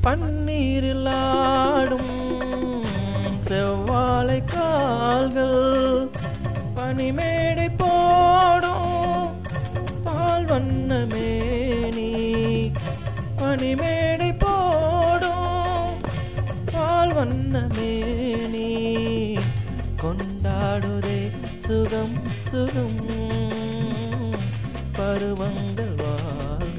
பன்னீரில் ஆடும் செவ்வாழை கால்கள் பனிமேடை போடும் பால் வண்ண மேனி பனிமேடை போடும் பால் வண்ண மேனி கொண்டாடுதே சுகம் சுகம் பருவங்கள் வாழ்க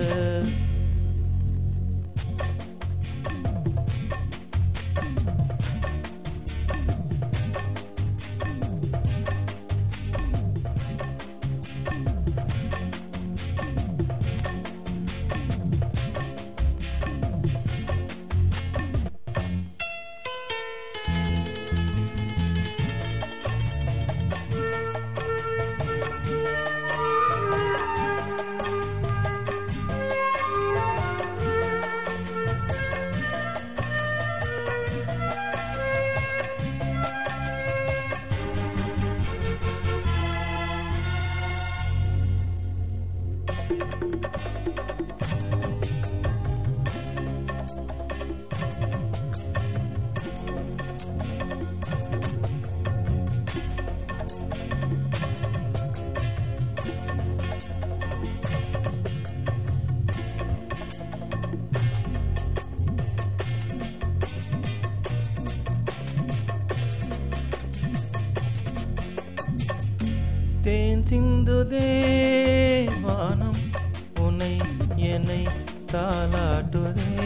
தேன் சிந்துதே வானம் உன்னை என்னை தாலாட்டுதே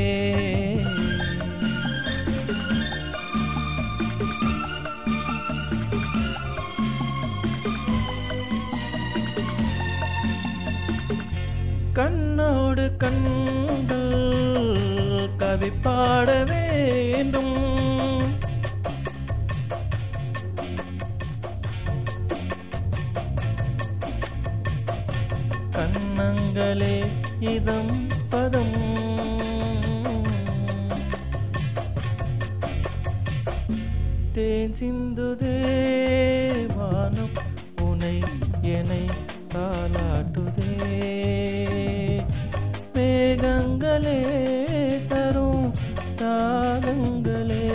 கண்ணோடு கண்கள் கவி பாட வேண்டும் கண்ணங்களே இதம் பதம் தேன் சிந்துதே வானம் உனை என்னை தாலாட்டுதே மேகங்களே தரும் தாகங்களே